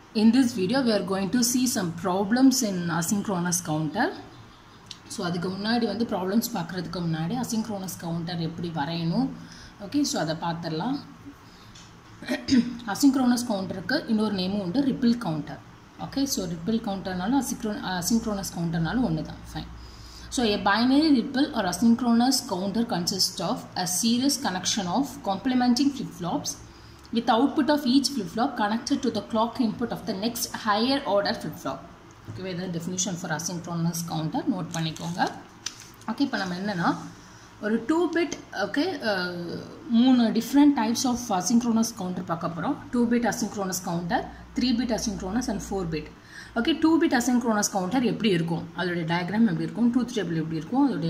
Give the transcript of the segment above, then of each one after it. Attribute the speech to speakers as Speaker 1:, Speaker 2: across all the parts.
Speaker 1: In this video, we are going to see some problems in asynchronous counter. So அதுக்கு முன்னாடி வந்து problems பார்க்குறதுக்கு முன்னாடி அசிங்க்ரோனஸ் கவுண்டர் எப்படி வரையணும் ஓகே ஸோ அதை பார்த்துடலாம் அசிங்க்ரோனஸ் கவுண்டருக்கு இன்னொரு நேமும் உண்டு ripple counter okay so ripple கவுண்டர்னாலும் அசிங்க்ரோ அசிங்க்ரோனஸ் கவுண்டர்னாலும் ஒன்று தான் fine so a binary ripple or asynchronous counter consists of a series connection of complementing flip-flops with output of each flip-flop connected to the clock input of the next higher order flip-flop. Okay இதான் definition for asynchronous counter note பண்ணிக்கோங்க okay இப்போ நம்ம என்னென்னா ஒரு two bit okay மூணு different types of asynchronous counter பார்க்க போகிறோம் two bit asynchronous counter three bit asynchronous and four bit okay two bit asynchronous counter எப்படி இருக்கும் அதோடைய டயக்ராம் எப்படி இருக்கும் ட்ரூத் டேபிள் எப்படி இருக்கும் அதோடைய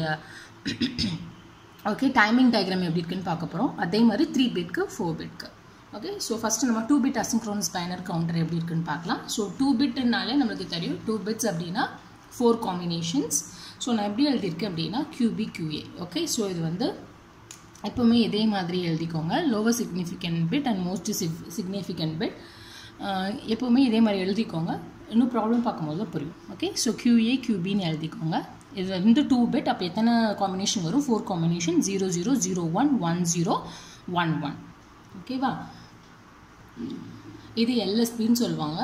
Speaker 1: ஓகே டைமிங் டயக்ராம் எப்படி இருக்குன்னு பார்க்க போகிறோம் அதே மாதிரி த்ரீ பிட்க்கு ஃபோர் பிட்க்கு ஓகே ஸோ ஃபஸ்ட்டு நம்ம two bit asynchronous binary counter எப்படி இருக்குன்னு பார்க்கலாம் ஸோ டூ பிட்னாலே நம்மளுக்கு தெரியும் டூ பிட்ஸ் அப்படின்னா ஃபோர் காம்பினேஷன்ஸ் ஸோ நான் எப்படி எழுதியிருக்கேன் அப்படின்னா கியூபி கியூஏ ஓகே ஸோ இது வந்து எப்போவுமே இதே மாதிரி எழுதிக்கோங்க lower significant bit and most sig significant bit எப்போவுமே இதே மாதிரி எழுதிக்கோங்க இன்னும் ப்ராப்ளம் பார்க்கும்போது தான் புரியும் ஓகே ஸோ கியூஏ கியூபின்னு எழுதிக்கோங்க இது வந்து டூ பிட் அப்போ எத்தனை காம்பினேஷன் வரும் four combination zero zero zero one one zero one one ஓகேவா இது எல்எஸ்பின்னு சொல்லுவாங்க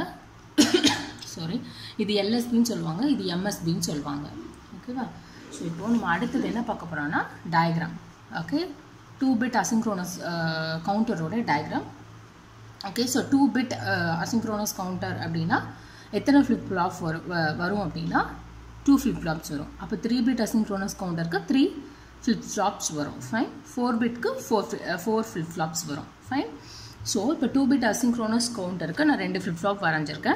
Speaker 1: சாரி இது எல்எஸ்பின்னு சொல்லுவாங்க இது எம்எஸ்பின்னு சொல்லுவாங்க ஓகேவா ஸோ இப்போ நம்ம அடுத்தது என்ன பார்க்க போகிறோம்னா diagram okay two bit asynchronous கவுண்டரோட diagram okay so two bit asynchronous counter அப்படின்னா எத்தனை ஃப்ளிப் ஃப்ளாப் வரும் வரும் அப்படின்னா டூ ஃப்ளிப் ஃப்ளாப்ஸ் வரும் அப்போ த்ரீ பிட் அசிங்க்ரோனஸ் கவுண்டருக்கு த்ரீ ஃப்ளிப் ஃப்ளாப்ஸ் வரும் ஃபைன் ஃபோர் பிட்க்கு ஃபோர் ஃபோர் ஃப்ளிப் ஃப்ளாப்ஸ் வரும் ஃபைன் ஸோ இப்போ டூ பிட் அசிங்க்ரோனஸ் கவுண்டருக்கு நான் ரெண்டு ஃப்ளிப் ஃப்ளாப் வரைஞ்சிருக்கேன்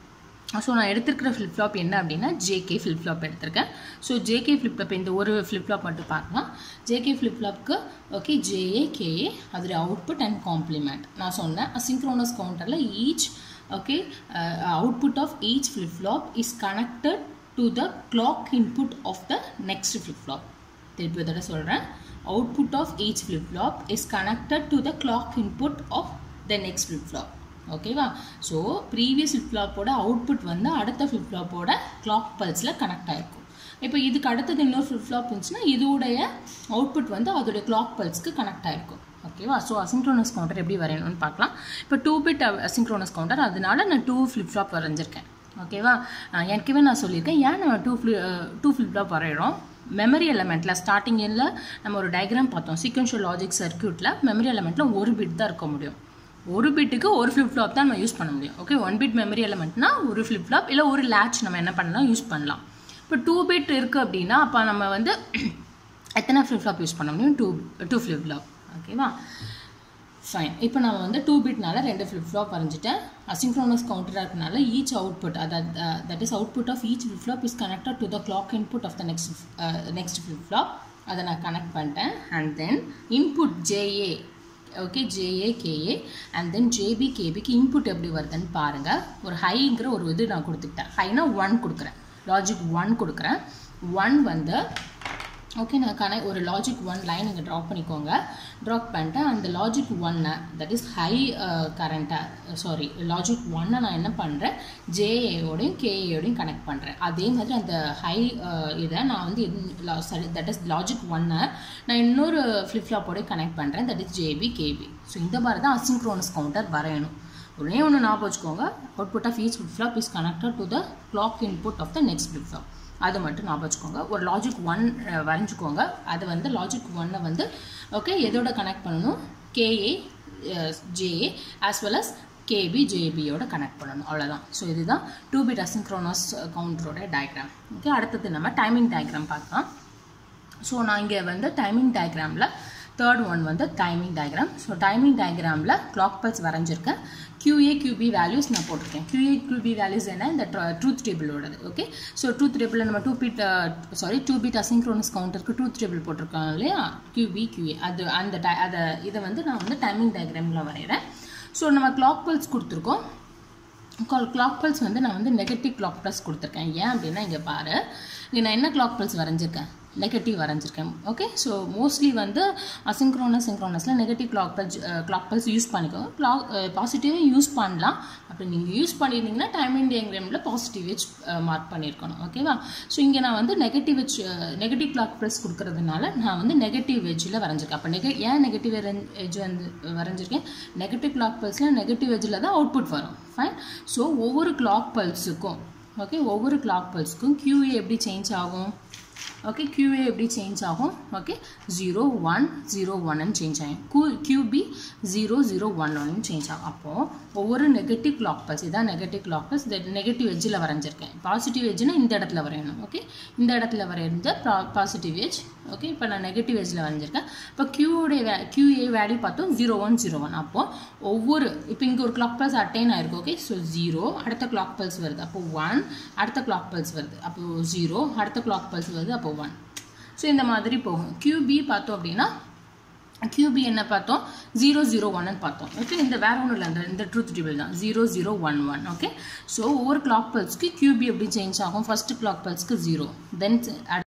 Speaker 1: ஸோ நான் எடுத்திருக்கிற ஃப்ளிப் ஃப்ளாப் என்ன அப்படின்னா ஜேகே ஃப்ளிப் ஃப்ளாப் எடுத்திருக்கேன் ஸோ ஜேகே ஃப்ளிப் ஃப்ளாப் இந்த ஒரு ஃப்ளிப் ஃப்ளாப் மட்டும் பார்க்கலாம் ஜேகே ஃப்ளிப் ஃப்ளாப்க்கு ஓகே ஜேஏ கேஏ அதோடைய அவுட்புட் அண்ட் காம்ப்ளிமெண்ட் நான் சொன்னேன் அசிங்க்ரோனஸ் கவுண்டரில் each okay output of each flip flop is connected to the clock input of the next flip flop திருப்பி தடவை சொல்கிறேன் output of each flip-flop is connected to the clock input of the next flip-flop ஓகேவா so previous ஃப்ளிப்ஃப்ளாப்போட output வந்து அடுத்த ஃப்ளிப்ஃப்ளாப்போட clock பல்ஸில் connect ஆகிருக்கும் இப்போ இதுக்கு அடுத்தது இன்னொரு ஃப்ளிப்ஃப்ளாப் இருந்துச்சுன்னா இதோடைய அவுட்புட் வந்து அதோடைய கிளாக் பல்ஸ்க்கு கனெக்ட் ஆகிருக்கும் ஓகேவா ஸோ அசிங்க்ரோனஸ் கவுண்டர் எப்படி வரையணும்னு பார்க்கலாம் இப்போ டூ பிட் அசிங்க்ரோனஸ் கவுண்டர் அதனால நான் டூ ஃப்ளிப்ஃப்ளாப் வரைஞ்சிருக்கேன் ஓகேவா ஏற்கனவே நான் சொல்லியிருக்கேன் ஏன் நம்ம டூ ஃப்ளி டூ ஃப்ளிப்ஃப்ளாப் வரைகிறோம் மெமரி எலமெண்ட்டில் ஸ்டார்டிங் எண்ணில் நம்ம ஒரு டயக்ராம் பார்த்தோம் சீக்வன்ஷியல் லாஜிக் சர்க்கியூட்டில் மெமரி எலமெண்ட்டில் ஒரு பிட் தான் இருக்க முடியும் ஒரு பிட்டுக்கு ஒரு ஃப்ளிப் ஃப்ளாப் தான் நம்ம யூஸ் பண்ண முடியும் ஓகே ஒன் பிட் மெமரி எலமெண்ட்னா ஒரு ஃப்ளிப் ஃப்ளாப் இல்லை ஒரு லேட்ச் நம்ம என்ன பண்ணலாம் யூஸ் பண்ணலாம் இப்போ டூ பிட் இருக்குது அப்படின்னா அப்போ நம்ம வந்து எத்தனை ஃப்ளிப் ஃப்ளாப் யூஸ் பண்ண முடியும் டூ டூ ஃப்ளிப் ஃப்ளாப் ஓகேவா ஃபைன் இப்போ நம்ம வந்து டூ பிட்னால ரெண்டு ஃப்ளிப் ஃப்ளாப் வரைஞ்சிட்டேன் அசிங்க்ரோனஸ் கவுண்டராக இருக்கனால ஈச் அவுட்புட் அதாவது that is output of each flip flop is connected to the clock input of the next next flip flop அதை நான் கனெக்ட் பண்ணிட்டேன் and then input JA okay JA KA and then JB கேபிக்கு input எப்படி வருதுன்னு பாருங்கள் ஒரு ஹைங்கிற ஒரு இது நான் கொடுத்துக்கிட்டேன் ஹைனா ஒன் கொடுக்குறேன் லாஜிக் ஒன் கொடுக்குறேன் ஒன் வந்து ஓகே நான் கன ஒரு லாஜிக் ஒன் லைன் இங்கே ட்ராப் பண்ணிக்கோங்க ட்ராப் பண்ணிட்டேன் அந்த லாஜிக் ஒன்னை தட் இஸ் ஹை கரண்ட்டாக சாரி லாஜிக் ஒன்னை நான் என்ன பண்ணுறேன் ஜேஏயோடையும் கேஏயோடையும் கனெக்ட் பண்ணுறேன் அதே மாதிரி அந்த ஹை இதை நான் வந்து சாரி தட் இஸ் லாஜிக் ஒன்னை நான் இன்னொரு ஃப்ளிப்ஃப்ளாப்போடய கனெக்ட் பண்ணுறேன் that is JB KB so இந்த மாதிரி தான் அசிங்க்ரோனஸ் கவுண்டர் வரையணும் ஒரே ஒன்று ஞாபகம் வச்சுக்கோங்க output of each flip flop is connected to the clock input of the next flip flop அது மட்டும் ஞாபகம் வச்சுக்கோங்க ஒரு லாஜிக் ஒன் வரைஞ்சிக்கோங்க அது வந்து லாஜிக் ஒன்னை வந்து ஓகே எதோட கனெக்ட் பண்ணணும் KA JA as well as KB ஜேபியோட கனெக்ட் பண்ணணும் அவ்வளோதான் ஸோ இதுதான் டூ பிட் அசிங்க்ரோனஸ் கவுண்டரோட டயக்ராம் ஓகே அடுத்தது நம்ம டைமிங் டயக்ராம் பார்க்கலாம் ஸோ நான் இங்கே வந்து டைமிங் டயக்ராமில் தேர்ட் ஒன் வந்து டைமிங் டயக்ராம் ஸோ டைமிங் டயக்ராமில் கிளாக் பல்ஸ் வரைஞ்சிருக்கேன் QA QB வேல்யூஸ் நான் போட்டிருக்கேன் QA QB வேல்யூஸ் என்ன இந்த ட்ரூத் டேபிளோடது ஓகே ஸோ ட்ரூத் டேபிளில் நம்ம two bit sorry two bit asynchronous கவுண்டருக்கு ட்ரூத் டேபிள் போட்டிருக்கோம் இல்லையா QB QA அது அந்த டை அதை இதை வந்து நான் வந்து டைமிங் டயக்ராமில் வரைகிறேன் ஸோ நம்ம கிளாக் பல்ஸ் கொடுத்துருக்கோம் கால் கிளாக் பல்ஸ் வந்து நான் வந்து நெகட்டிவ் கிளாக் பல்ஸ் கொடுத்துருக்கேன் ஏன் அப்படின்னா இங்கே பாரு இங்கே நான் என்ன கிளாக் பல்ஸ் வரைஞ்சிருக்கேன் நெகட்டிவ் வரைஞ்சிருக்கேன் ஓகே ஸோ மோஸ்ட்லி வந்து அசிங்க்ரோனஸ் சிங்க்ரோனஸில் negative clock pulse clock pulse use பண்ணிக்கோங்க கிளாக் பாசிட்டிவே யூஸ் பண்ணலாம் அப்படி நீங்கள் யூஸ் பண்ணியிருந்தீங்கன்னா டைமிங் டயக்ராமில் பாசிட்டிவ் வெச் மார்க் பண்ணியிருக்கணும் ஓகேவா ஸோ இங்கே நான் வந்து நெகட்டிவ் வெச் நெகட்டிவ் கிளாக் பல்ஸ் கொடுக்கறதுனால நான் வந்து நெகட்டிவ் வெஜ்ஜில் வரைஞ்சிருக்கேன் அப்போ நெக ஏன் நெகட்டிவ் வெஜ் வந்து வரைஞ்சிருக்கேன் நெகட்டிவ் கிளாக் பல்ஸில் நெகட்டிவ் வெஜ்ஜில் தான் அவுட்புட் வரும் ஃபைன் ஸோ ஒவ்வொரு கிளாக் பல்ஸுக்கும் ஓகே ஒவ்வொரு கிளாக் பல்ஸ்க்கும் QA எப்படி சேஞ்ச் ஆகும் ஓகே QA எப்படி சேஞ்ச் ஆகும் ஓகே ஜீரோ ஒன் ஜீரோ ஒன்னு சேஞ்ச் ஆகும் கு QB ஜீரோ ஜீரோ ஒன் ஒன்னு சேஞ்ச் ஆகும் அப்போது ஒவ்வொரு நெகட்டிவ் கிளாக் பல்ஸ் இதான் நெகட்டிவ் கிளாக் பல்ஸ் நெகட்டிவ் எஜ்ஜில் வரைஞ்சிருக்கேன் பாசிட்டிவ் எஜ்ஜுனா இந்த இடத்துல வரையணும் ஓகே இந்த இடத்துல வரைந்த பாசிட்டிவ் எஜ் ஓகே இப்போ நான் நெகட்டிவ் எஜ்ஜில் வரைஞ்சிருக்கேன் இப்போ கியூடைய வே கியூஏ வேல்யூ பார்த்தோம் ஜீரோ ஒன் ஜீரோ ஒன் அப்போது ஒவ்வொரு இப்போ இங்கே ஒரு கிளாக் பல்ஸ் அட்டைன் ஆயிருக்கு ஓகே ஸோ ஜீரோ அடுத்த கிளாக் பல்ஸ் வருது அப்போ ஒன் அடுத்த கிளாக் பல்ஸ் வருது அப்போது ஜீரோ அடுத்த கிளாக் பல்ஸ் வருது அப்போ ஒன் ஸோ இந்த மாதிரி போகும் QB பார்த்தோம் அப்படின்னா QB என்ன பார்த்தோம் ஜீரோ ஜீரோ ஒன்னு பார்த்தோம் ஓகே இந்த வேற ஒன்றும் இல்லை இந்த இந்த ட்ரூத் டேபிள் தான் zero zero one one okay so ஒவ்வொரு கிளாக் பல்ஸ்க்கு QB எப்படி சேஞ்ச் ஆகும் ஃபஸ்ட்டு கிளாக் பல்ஸ்க்கு zero then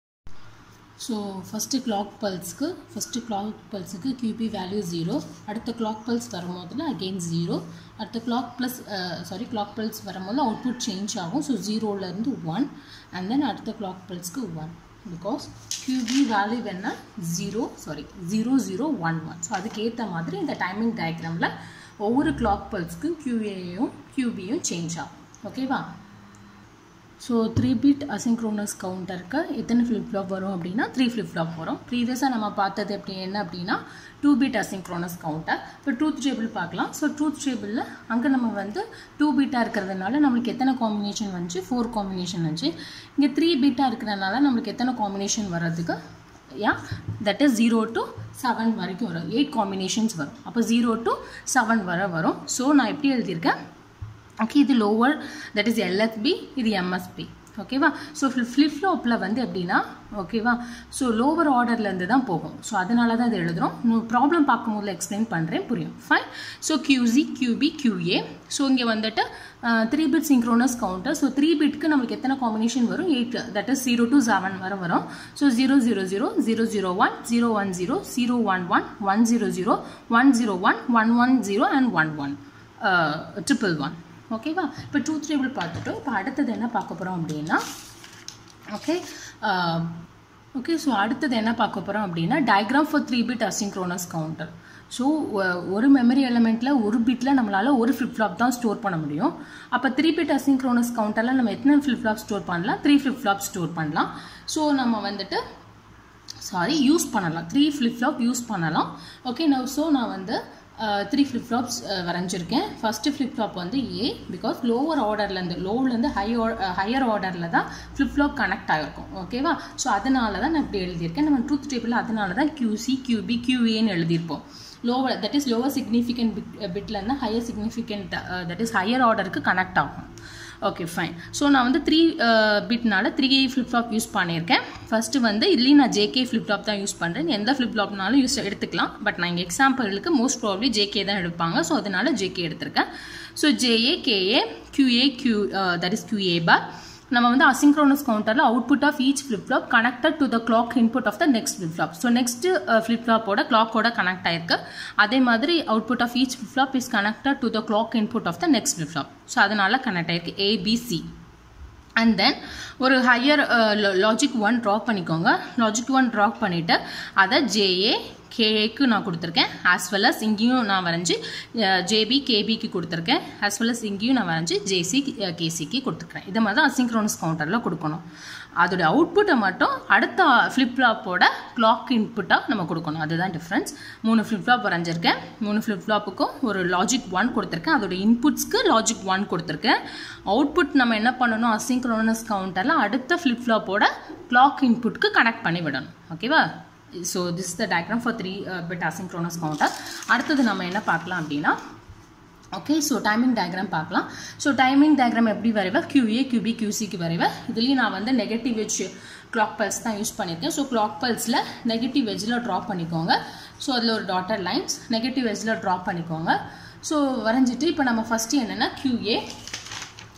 Speaker 1: so first clock பல்ஸ்க்கு ஃபஸ்ட்டு கிளாக் பல்ஸுக்கு QB வேல்யூ ஜீரோ அடுத்த கிளாக் பல்ஸ் வரும்போதில் அகெயின் ஜீரோ அடுத்த clock plus sorry clock pulse வரும்போது அவுட்புட் சேஞ்ச் ஆகும் ஸோ ஜீரோலேருந்து ஒன் அண்ட் தென் அடுத்த கிளாக் பல்ஸ்க்கு ஒன் பிகாஸ் QB வேல்யூ என்ன zero sorry zero zero one one so அதுக்கேற்ற மாதிரி இந்த டைமிங் டயக்ராமில் ஒவ்வொரு கிளாக் பல்ஸ்க்கும் QAயும் QBயும் சேஞ்ச் ஆகும் ஓகேவா ஸோ த்ரீ பிட் அசிங்க்ரோனஸ் கவுண்டருக்கு எத்தனை ஃப்ளிப் ஃப்ளாப் வரும் அப்படின்னா த்ரீ ஃப்ளிப் ஃப்ளாப் வரும் ப்ரீவியஸாக நம்ம பார்த்தது எப்படி என்ன அப்படின்னா டூ பிட் அசிங்க்ரோனஸ் கவுண்டர் இப்போ ட்ரூத் டேபிள் பார்க்கலாம் ஸோ ட்ரூத் டேபிளில் அங்கே நம்ம வந்து டூ பிட்டாக இருக்கிறதுனால நம்மளுக்கு எத்தனை காம்பினேஷன் வந்துச்சு ஃபோர் காம்பினேஷன் வந்துச்சு இங்கே த்ரீ பிட்டாக இருக்கிறதுனால நம்மளுக்கு எத்தனை காம்பினேஷன் வர்றதுக்கு yeah that is zero to seven வரைக்கும் வரும் எயிட் காம்பினேஷன்ஸ் வரும் அப்போ ஜீரோ டு செவன் வர வரும் ஸோ நான் எப்படி எழுதியிருக்கேன் ஓகே இது லோவர் தட் இஸ் எல்எஃப்பி இது எம்எஸ்பி ஓகேவா ஸோ ஃப்ளிப் ஃப்ளாப்பில் வந்து எப்படின்னா ஓகேவா ஸோ லோவர் ஆர்டர்லேருந்து தான் போகும் ஸோ அதனால தான் இது எழுதுகிறோம் இன்னும் ப்ராப்ளம் பார்க்கும்போது எக்ஸ்பிளைன் பண்ணுறேன் புரியும் fine so QC QB QA so இங்கே வந்துட்டு three bit synchronous counter so three பிட்க்கு நமக்கு எத்தனை காம்பினேஷன் வரும் eight that is zero to seven வரை வரும் so zero zero zero zero zero one zero one zero zero one one one zero zero one zero one one one zero and one one triple one ஓகேவா இப்போ truth table பார்த்துட்டோம் இப்போ அடுத்தது என்ன பார்க்க போகிறோம் அப்படின்னா ஓகே ஓகே ஸோ அடுத்தது என்ன பார்க்க போகிறோம் அப்படின்னா diagram for three bit asynchronous counter so ஒரு மெமரி எலமெண்ட்டில் ஒரு பிட்டில் நம்மளால் ஒரு ஃப்ளிப் ஃப்ளாப் தான் ஸ்டோர் பண்ண முடியும் அப்போ த்ரீ பிட் அசிங்க்ரோனஸ் கவுண்டரில் நம்ம எத்தனை ஃப்ளிப் ஃப்ளாப் ஸ்டோர் பண்ணலாம் த்ரீ ஃப்ளிப் ஃப்ளாப் ஸ்டோர் பண்ணலாம் ஸோ நம்ம வந்துட்டு சாரி யூஸ் பண்ணலாம் த்ரீ ஃப்ளிப் ஃப்ளாப் யூஸ் பண்ணலாம் ஓகே நான் ஸோ நான் வந்து த்ரீ ஃப்ளிப் ஃப்ளாப்ஸ் வரைஞ்சிருக்கேன் ஃபஸ்ட்டு ஃப்ளிப் ஃப்ளாப் வந்து ஏ பிகாஸ் லோவர் ஆர்டர்லேருந்து லோவ்லேருந்து ஹை ஹையர் ஆர்டரில் தான் ஃப்ளிப் ஃப்ளாப் கனெக்ட் ஆகிருக்கும் ஓகேவா ஸோ அதனால தான் நான் இப்படி எழுதியிருக்கேன் நம்ம ட்ரூத் டேபிள் அதனால தான் கியூசி கியூபி கியூஏன்னு எழுதியிருப்போம் lower that is lower significant bit பிட்லேருந்து higher significant that is higher ஆர்டருக்கு கனெக்ட் ஆகும் ஓகே ஃபைன் ஸோ நான் வந்து த்ரீ பிட்னால த்ரீ ஃப்ளிப் ஃப்ளாப் யூஸ் பண்ணியிருக்கேன் ஃபஸ்ட்டு வந்து இதுலேயும் நான் ஜேகே ஃப்ளிப் ஃப்ளாப் தான் யூஸ் பண்ணுறேன் எந்த ஃப்ளிப் ஃப்ளாப்னாலும் யூஸ் எடுத்துக்கலாம் பட் நான் இங்கே எக்ஸாம்பிளுக்கு மோஸ்ட் ப்ராப்ளி ஜேகே தான் எடுப்பாங்க ஸோ அதனால ஜேகே எடுத்திருக்கேன் so JA KA QA Q that is QA bar நம்ம வந்து அசிங்க்ரோனஸ் கவுண்டரில் output of each flip flop connected to the clock input of the next flip flop so next flip ஃப்ளாப்போட கிளாக்கோட connect ஆயிருக்கு அதே மாதிரி output of each flip flop is connected to the clock input of the next flip flop so அதனால connect ஆயிருக்கு ABC and then ஒரு higher logic one draw பண்ணிக்கோங்க logic one draw பண்ணிவிட்டு அதை ஜேஏ கேஏக்கு நான் கொடுத்துருக்கேன் ஆஸ் வெல் அஸ் இங்கேயும் நான் வரைஞ்சி ஜேபி கேபிக்கு கொடுத்துருக்கேன் ஆஸ் வெல் அஸ் இங்கேயும் நான் வரைஞ்சி ஜேசி கேசிக்கு கொடுத்துருக்கேன் இதை மாதிரி தான் அசிங்க்ரோனஸ் கவுண்டரில் கொடுக்கணும் அதோடைய அவுட்புட்டை மட்டும் அடுத்த ஃப்ளிப் ஃப்ளாப்போட கிளாக் இன்புட்டாக நம்ம கொடுக்கணும் அதுதான் டிஃப்ரென்ஸ் மூணு ஃப்ளிப் ஃப்ளாப் வரைஞ்சிருக்கேன் மூணு ஃப்ளிப் ஃப்ளாப்புக்கும் ஒரு லாஜிக் ஒன் கொடுத்துருக்கேன் அதோட இன்புட்ஸ்க்கு லாஜிக் ஒன் கொடுத்துருக்கேன் அவுட்புட் நம்ம என்ன பண்ணணும் அசிங்க்ரோனஸ் கவுண்டரில் அடுத்த ஃப்ளிப் ஃப்ளாப்போட கிளாக் இன்புட்க்கு கனெக்ட் பண்ணி விடணும் ஓகேவா so this the diagram for three bit asynchronous counter அடுத்தது நம்ம என்ன பார்க்கலாம் அப்படின்னா ஓகே ஸோ டைமிங் டயக்ராம் பார்க்கலாம் ஸோ டைமிங் டயக்ராம் எப்படி வரைவேன் கியூஏ கியூபி கியூசிக்கு வரைவேன் இதுலேயும் நான் வந்து நெகட்டிவ் வெஜ் கிளாக் பல்ஸ் தான் யூஸ் பண்ணியிருக்கேன் ஸோ கிளாக் பல்ஸில் நெகட்டிவ் வெஜ்ஜில் ட்ரா பண்ணிக்கோங்க ஸோ அதில் ஒரு டாட்டர் லைன்ஸ் நெகட்டிவ் வெஜ்ஜில் ட்ரா பண்ணிக்கோங்க ஸோ வரைஞ்சிட்டு இப்போ நம்ம ஃபஸ்ட்டு என்னென்னா கியூஏ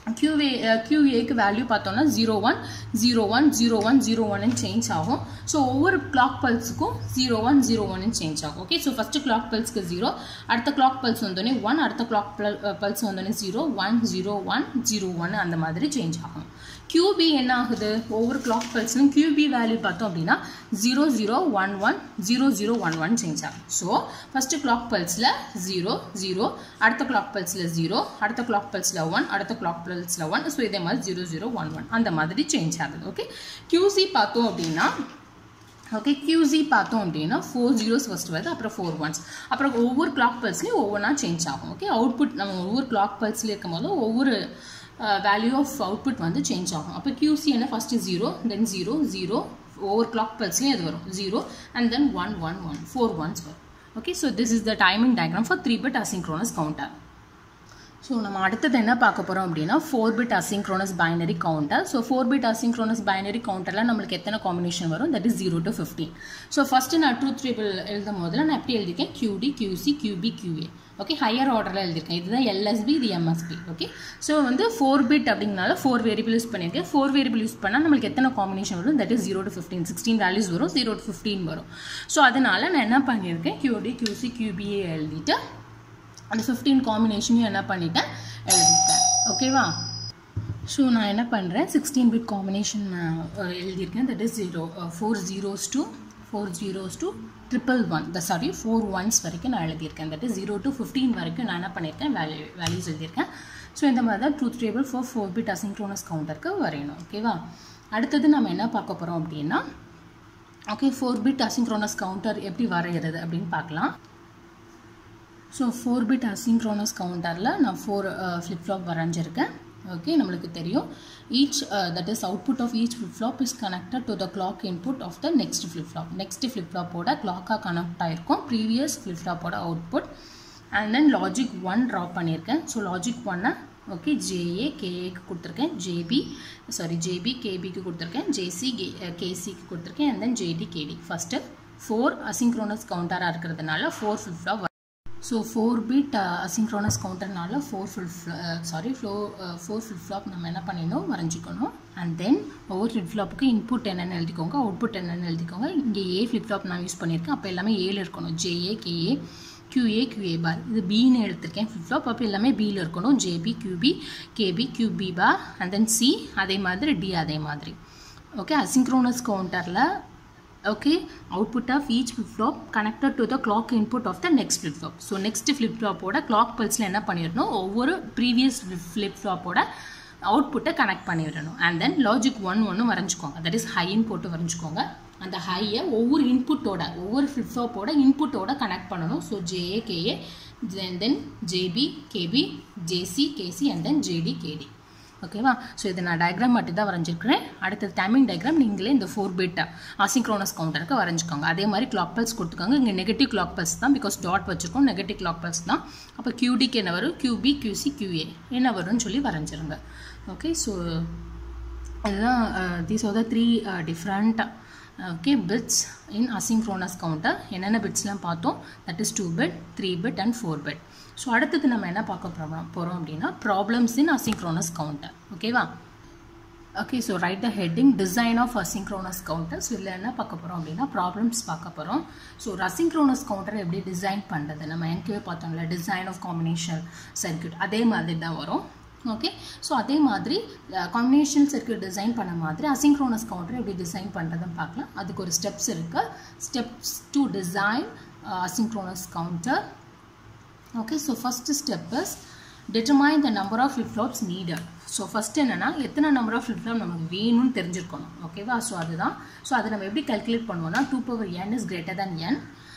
Speaker 1: QA QAக்கு வேல்யூ பார்த்தோம்னா zero one zero one zero one zero ஒன்னு சேஞ்ச் ஆகும் ஸோ ஒவ்வொரு கிளாக் பல்ஸுக்கும் ஜீரோ ஒன் ஜீரோ ஒன்னு சேஞ்ச் ஆகும் ஓகே ஸோ ஃபஸ்ட்டு கிளாக் பல்ஸ்க்கு ஜீரோ அடுத்த கிளாக் பல்ஸ் வந்தோடனே ஒன் அடுத்த கிளாக் பல்ஸ் வந்தோடனே zero one zero one zero one அந்த மாதிரி சேஞ்ச் ஆகும் QB என்ன ஆகுது ஒவ்வொரு கிளாக் பல்ஸ்லையும் QB வேல்யூ பார்த்தோம் அப்படின்னா zero zero one one zero zero one one change ஆகும் ஸோ ஃபஸ்ட்டு கிளாக் பல்ஸில் ஜீரோ ஜீரோ அடுத்த கிளாக் பல்ஸில் ஜீரோ அடுத்த கிளாக் பல்ஸில் ஒன் அடுத்த கிளாக் பல்ஸில் ஒன் ஸோ இதே மாதிரி ஜீரோ ஜீரோ ஒன் ஒன் அந்த மாதிரி சேஞ்ச் ஆகுது ஓகே QC பார்த்தோம் அப்படின்னா ஓகே QZ பார்த்தோம் அப்படின்னா ஃபோர் ஜீரோஸ் ஃபஸ்ட் வருது அப்புறம் ஃபோர் ஒன்ஸ் அப்புறம் ஒவ்வொரு கிளாக் பல்ஸ்லேயும் ஒவ்வொன்றா சேஞ்ச் ஆகும் ஓகே அவுட்புட் நம்ம ஒவ்வொரு கிளாக் பல்ஸ்லேயும் இருக்கும்போது ஒவ்வொரு வேல்யூ ஆஃப் அவுட்புட் வந்து சேஞ்ச் ஆகும் அப்போ QC என்ன first zero then zero zero ஒவ்வொரு கிளாக் பல்ஸ்லேயும் அது வரும் zero and then one one one four ones வரும் okay so this is the timing diagram for three bit asynchronous counter so நம்ம அடுத்தது என்ன பார்க்க போகிறோம் அப்படின்னா four bit asynchronous binary counter so four bit asynchronous binary கவுண்டரில் நம்மளுக்கு எத்தனை காம்பினேஷன் வரும் that is zero to fifteen so first நான் ட்ரூத் டேபிள் எழுதும் போதில் நான் எப்படி எழுதியிருக்கேன் QD QC QB QA okay higher ஆர்டரில் எழுதியிருக்கேன் இதுதான் எல்எஸ்பி இது எம்எஸ்பி ஓகே ஸோ வந்து ஃபோர் பிட் அப்படிங்கனால ஃபோர் வேரியபிள் யூஸ் பண்ணியிருக்கேன் ஃபோர் வேரியபிள் யூஸ் பண்ணால் நம்மளுக்கு எத்தனை காம்பினேஷன் வரும் that is zero to fifteen sixteen values வரும் ஜீரோ டு ஃபிஃப்டீன் வரும் ஸோ அதனால் நான் என்ன பண்ணியிருக்கேன் QD QC QBA எழுதிட்டு அந்த ஃபிஃப்டீன் காம்பினேஷனையும் என்ன பண்ணிட்டேன் எழுதிட்டேன் ஓகேவா ஸோ நான் என்ன பண்ணுறேன் சிக்ஸ்டீன் பிட் காம்பினேஷன் நான் எழுதியிருக்கேன் that is zero four zeros to four zeros to triple one the sorry four ones வரைக்கும் நான் எழுதியிருக்கேன் that is zero to fifteen வரைக்கும் நான் என்ன பண்ணியிருக்கேன் வேல்யூ வேல்யூஸ் எழுதியிருக்கேன் ஸோ இந்த மாதிரி தான் truth table for four bit asynchronous கவுண்டருக்கு வரையணும் ஓகேவா அடுத்தது நம்ம என்ன பார்க்க போகிறோம் அப்படின்னா okay four bit asynchronous counter எப்படி வரைகிறது அப்படின்னு பார்க்கலாம் ஸோ ஃபோர் பிட் அசிங்க்ரோனஸ் கவுண்டரில் நான் ஃபோர் ஃப்ளிப் ஃப்ளாப் வரைஞ்சிருக்கேன் ஓகே நம்மளுக்கு தெரியும் each that is output of each flip flop is connected to the clock input of the next flip flop next flip ஃப்ளாப்போட கிளாக்காக கனெக்ட் ஆகிருக்கும் ப்ரீவியஸ் ஃப்ளிப் ஃப்ளாப்போட output and then logic one draw பண்ணியிருக்கேன் so logic ஒன்னை okay JA கேஏக்கு கொடுத்துருக்கேன் JB sorry JP கேபிக்கு கொடுத்துருக்கேன் ஜேசி K கேசிக்கு கொடுத்துருக்கேன் and then JD KD first four அசிங்க்ரோனஸ் கவுண்டராக இருக்கிறதுனால four flip flop so four bit asynchronous கவுண்டர்னால four flip sorry flow four flip flop நம்ம என்ன பண்ணிடணும் வரைஞ்சிக்கணும் அண்ட் தென் ஒவ்வொரு ஃபிளிப் ஃப்ளாப்புக்கு இன்புட் என்னென்னு எழுதிக்கோங்க அவுட்புட் என்னென்னு எழுதிக்கோங்க இங்கே ஏ ஃபிளிப் ஃப்ளாப் நான் யூஸ் பண்ணியிருக்கேன் அப்போ எல்லாமே ஏல இருக்கணும் JA KA QA QA bar இது பின்னு எடுத்திருக்கேன் ஃபிளிப் ஃப்ளாப் அப்போ எல்லாமே பியில் இருக்கணும் JB QB KB QB bar and then C அதே மாதிரி டி அதே மாதிரி ஓகே அசிங்க்ரோனஸ் கவுண்டரில் okay output of each flip flop connected to the clock input of the next flip flop so next flip flop ஓட clock pulseல என்ன பண்ணிடணும் ஒவ்வொரு previous flip flop ஓட அவுட்புட்டை கனெக்ட் பண்ணிவிடணும் அண்ட் தென் லாஜிக் ஒன் ஒன்று வரைஞ்சிக்கோங்க தட் இஸ் ஹைன்னு போட்டு வரைஞ்சிக்கோங்க அந்த ஹையை ஒவ்வொரு இன்புட்டோட ஒவ்வொரு ஃபிளிப் ஃப்ளாப்போட இன்புட்டோட கனெக்ட் பண்ணணும் so JA KA then then JB KB JC KC and then JD KD ஓகேவா ஸோ இதை நான் டயக்ராம் மட்டும் தான் வரைஞ்சிருக்கிறேன் அடுத்தது டைமிங் டயக்ராம் நீங்களே இந்த ஃபோர் பிட் ஆசிங்க்ரோனஸ் கவுண்டருக்கு வரைஞ்சிக்கோங்க அதே மாதிரி கிளாக் பல்ஸ் கொடுத்துக்கோங்க இங்கே நெகட்டிவ் கிளாக் பல்ஸ் தான் பிகாஸ் டாட் வச்சுருக்கோம் நெகட்டிவ் கிளாக் பல்ஸ் தான் அப்போ கியூடிக்கு என்ன வரும் கியூபி கியூசி கியூஏ என்ன வரும்னு சொல்லி வரைஞ்சிருங்க ஓகே ஸோ இதுதான் these are the three different okay bits in asynchronous counter என்னென்ன பிட்ஸ்லாம் பார்த்தோம் that is two bit three bit and four bit so அடுத்தது நம்ம என்ன பார்க்க போகிறோம் போகிறோம் அப்படின்னா ப்ராப்ளம்ஸ் இன் அசிங்க்ரோனஸ் கவுண்டர் ஓகேவா okay so write the heading design of asynchronous counter so இதில் என்ன பார்க்க போகிறோம் அப்படின்னா ப்ராப்ளம்ஸ் பார்க்க போகிறோம் ஸோ ஒரு அசிங்க்ரோனஸ் கவுண்டர் எப்படி டிசைன் பண்ணுறது நம்ம எனக்கே பார்த்தோம்ல டிசைன் ஆஃப் காம்பினேஷன் சர்க்கியூட் அதே மாதிரி தான் வரும் ஓகே ஸோ அதே மாதிரி காம்பினேஷன் சர்க்கியூட் டிசைன் பண்ண மாதிரி அசிங்க்ரோனஸ் கவுண்டர் எப்படி டிசைன் பண்ணுறதுன்னு பார்க்கலாம் அதுக்கு ஒரு ஸ்டெப்ஸ் இருக்குது steps to design asynchronous counter okay so first step is determine the number of flip flops needed so first என்னென்னா எத்தனை நம்பர் ஆஃப் ஃபிளிப் ஃப்ளாப் நமக்கு வேணும்னு தெரிஞ்சிருக்கணும் ஓகேவா ஸோ அதுதான் ஸோ அதை நம்ம எப்படி கல்குலேட் பண்ணுவோம்னா two power N is greater than N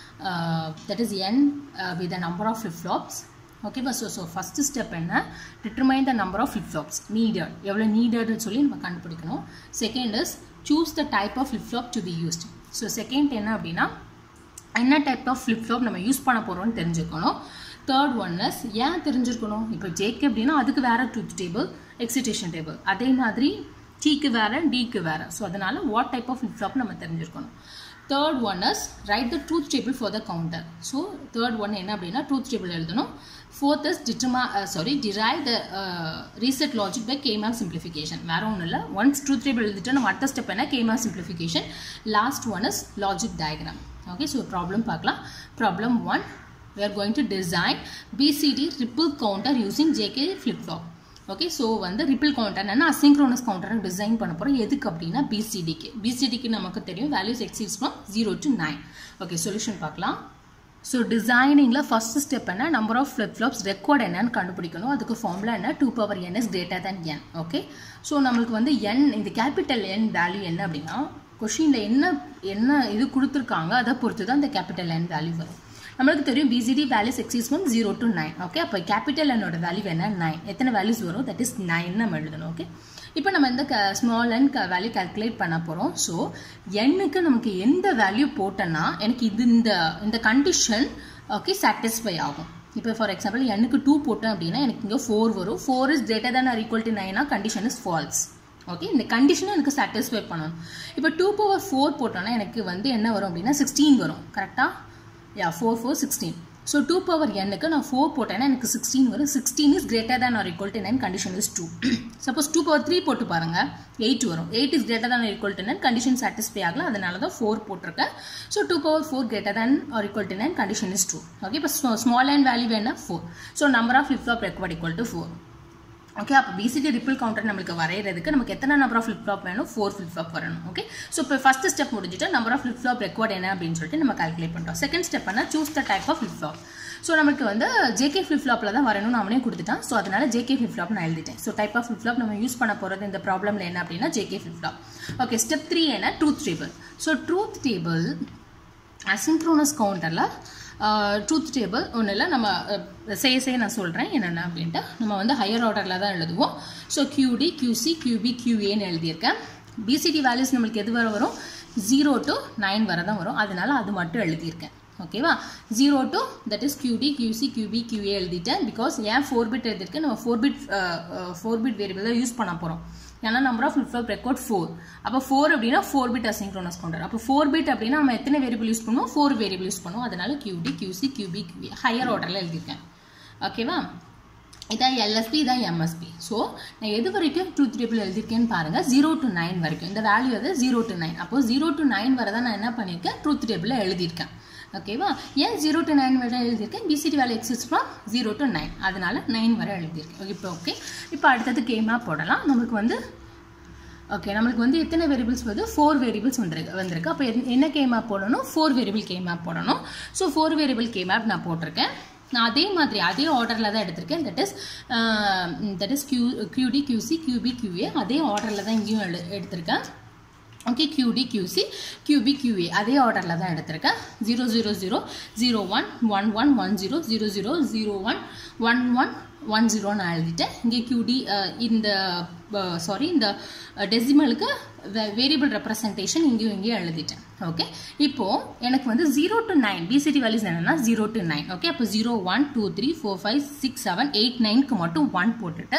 Speaker 1: that is N with the number of flip flops ஓகேவா ஸோ ஸோ ஃபஸ்ட்டு ஸ்டெப் என்ன determine the number of flip flops needed எவ்வளோ நீடட்னு சொல்லி நம்ம கண்டுபிடிக்கணும் second is choose the type of flip flop to be used so second என்ன அப்படின்னா என்ன டைப் ஆஃப் ஃபிளிப் ஃப்ளாப் நம்ம யூஸ் பண்ண போகிறோம்னு தெரிஞ்சுக்கணும் தேர்ட் ஒன் இஸ் ஏன் தெரிஞ்சிருக்கணும் இப்போ ஜேக்கு அப்படின்னா அதுக்கு வேறு ட்ரூத் டேபிள் எக்ஸிடேஷன் டேபிள் அதே மாதிரி டீக்கு வேறு டிக்கு வேறு ஸோ அதனால் what type of flip flop நம்ம தெரிஞ்சிருக்கணும் third one is write the truth table for the counter so third one என்ன அப்படின்னா ட்ரூத் டேபிள் எழுதணும் fourth is determine sorry derive the reset logic by K map simplification வேற ஒன்றும் இல்லை once truth table எழுதிட்டு நம்ம அடுத்த ஸ்டெப் என்ன K map simplification last one is logic diagram okay so problem பார்க்கலாம் problem one we are going to design BCD ripple counter using JK flip flop okay so வந்து ripple counter என்னன்னா asynchronous கவுண்டரை design பண்ண போகிறோம் எதுக்கு அப்படின்னா பிசிடிக்கு பிசிடிக்கு நமக்கு தெரியும் values exceeds from zero to nine okay solution பார்க்கலாம் ஸோ டிசைனிங்கில் ஃபஸ்ட் ஸ்டெப் என்ன number of flip flops required என்னன்னு கண்டுபிடிக்கணும் அதுக்கு ஃபார்முலா என்ன two power N is greater than N okay so நம்மளுக்கு வந்து என் இந்த கேபிட்டல் என் வேல்யூ என்ன அப்படின்னா கொஷினில் என்ன என்ன இது கொடுத்துருக்காங்க அதை பொறுத்து தான் இந்த கேபிட்டல் என் வேல்யூ வரும் நம்மளுக்கு தெரியும் BCD values exceeds from zero to nine okay அப்போ கேபிட்டல் என்னோட வேல்யூ என்ன நைன் எத்தனை வேல்யூஸ் வரும் தட் இஸ் நைன் நம்ம எழுதணும் ஓகே இப்போ நம்ம இந்த க ஸ்மால் அண்ட் க வேல்யூ கால்குலேட் பண்ண போகிறோம் ஸோ எண்ணுக்கு நமக்கு எந்த வேல்யூ போட்டோன்னா எனக்கு இது இந்த இந்த கண்டிஷன் ஓகே சாட்டிஸ்ஃபை ஆகும் இப்போ ஃபார் எக்ஸாம்பிள் எண்ணுக்கு டூ போட்டேன் அப்படின்னா எனக்கு இங்கே ஃபோர் வரும் four is greater than or equal to நைனா கண்டிஷன் இஸ் ஃபால்ஸ் ஓகே இந்த கண்டிஷனை எனக்கு சாட்டிஸ்ஃபை பண்ணணும் இப்போ டூ பவர் ஃபோர் போட்டோன்னா எனக்கு வந்து என்ன வரும் அப்படின்னா சிக்ஸ்டீன் வரும் கரெக்டாக yeah four four sixteen so two power எண்ணுக்கு நான் ஃபோர் போட்டேன்னா எனக்கு சிக்ஸ்டீன் வரும் sixteen is greater than or equal to nine condition is true suppose two power three போட்டு பாருங்க எயிட் வரும் eight is greater than equal to nine condition satisfy ஆகல அதனால தான் ஃபோர் போட்டிருக்கேன் so two power four greater than or equal to nine condition is true okay இப்போ small and value என்ன four so number of flip flop required equal to four okay அப்போ BCD ripple counter நம்மளுக்கு வரைகிறதுக்கு நமக்கு எத்தனை number of flip flop வேணும் four flip flop வரணும் okay so இப்போ ஃபஸ்ட் ஸ்டெப் முடிஞ்சுட்டு number of flip flop required என்ன அப்படின்னு சொல்லிட்டு நம்ம கால்குலேட் பண்ணுறோம் செகண்ட் ஸ்டெப் என்ன choose the type of flip flop so நமக்கு வந்து ஜேகே ஃபிளிப் ஃப்ளாப்பில் தான் வரணும்னு அவனே கொடுத்துட்டான் ஸோ அதனால ஜேகே ஃபிளிப் ஃப்ளாப் நான் எழுதிட்டேன் so type of flip flop நம்ம யூஸ் பண்ண போகிறது இந்த ப்ராப்ளமில் என்ன அப்படின்னா JK flip flop okay step three என்ன truth table so truth table asynchronous கவுண்டரில் ட்ரூத் டேபிள் ஒன்றும் இல்லை நம்ம செய்ய செய்ய நான் சொல்கிறேன் என்னென்ன அப்படின்ட்டு நம்ம வந்து ஹையர் ஆர்டரில் தான் எழுதுவோம் ஸோ கியூடி கியூசி கியூபி கியூஏன்னு எழுதியிருக்கேன் பிசிடி வேல்யூஸ் நம்மளுக்கு எது வர வரும் ஜீரோ டு நைன் வர தான் வரும் அதனால அது மட்டும் எழுதியிருக்கேன் ஓகேவா zero to that is QD QC QB QA எழுதிட்டேன் பிகாஸ் ஏன் ஃபோர் பிட் எழுதியிருக்கேன் நம்ம four bit four bit variable தான் யூஸ் பண்ண போகிறோம் ஏன்னா number of flip flop required four அப்போ ஃபோர் அப்படின்னா ஃபோர் பிட் அசிங்க்ரோனஸ் கவுண்டர் அப்போ ஃபோர் பிட் அப்படின்னா நம்ம எத்தனை வேரியபிள் யூஸ் பண்ணுவோம் ஃபோர் வேரியபிள் யூஸ் பண்ணுவோம் அதனால QD QC QB QA higher ஆர்டரில் எழுதியிருக்கேன் ஓகேவா இதான் எல்எஸ்பி இதான் எம்எஸ்பி ஸோ நான் எது வரைக்கும் ட்ரூத் டேபிள் எழுதியிருக்கேன்னு பாருங்கள் ஜீரோ டு நைன் வரைக்கும் இந்த வேல்யூ வந்து ஜீரோ டு நைன் அப்போ ஜீரோ டு நைன் வரை தான் நான் என்ன பண்ணியிருக்கேன் ட்ரூத் டேபிளில் எழுதியிருக்கேன் ஓகேவா ஏன் ஜீரோ டு நைன் வரை எழுதியிருக்கேன் BCD value exists from zero to nine அதனால நைன் வரை எழுதியிருக்கேன் இப்போ ஓகே இப்போ அடுத்தது கேமாக போடலாம் நமக்கு வந்து ஓகே நம்மளுக்கு வந்து எத்தனை வேரியபிள்ஸ் வருது ஃபோர் வேரியபிள்ஸ் வந்துருக்கு வந்திருக்கு அப்போ என்ன கே மேப் போடணும் ஃபோர் வேரியபிள் கே மேப் போடணும் so four variable K map நான் போட்டிருக்கேன் நான் அதே மாதிரி அதே ஆர்டரில் தான் எடுத்திருக்கேன் that is that is Q QD QC QB QA அதே ஆர்டரில் தான் இங்கேயும் எடு எடுத்திருக்கேன் okay QD QC QB QA அதே ஆர்டரில் தான் எடுத்திருக்கேன் zero zero zero zero one one one one zero zero zero zero one one one one zero நான் எழுதிட்டேன் இங்கே கியூடி இந்த சாரி இந்த டெசிமலுக்கு வேரியபிள் ரெப்ரசன்டேஷன் இங்கேயும் இங்கேயும் எழுதிட்டேன் ஓகே இப்போது எனக்கு வந்து zero to nine BCD values என்னென்னா ஜீரோ டு நைன் ஓகே அப்போ zero one two three four five six seven eight நைனுக்கு மட்டும் ஒன் போட்டுட்டு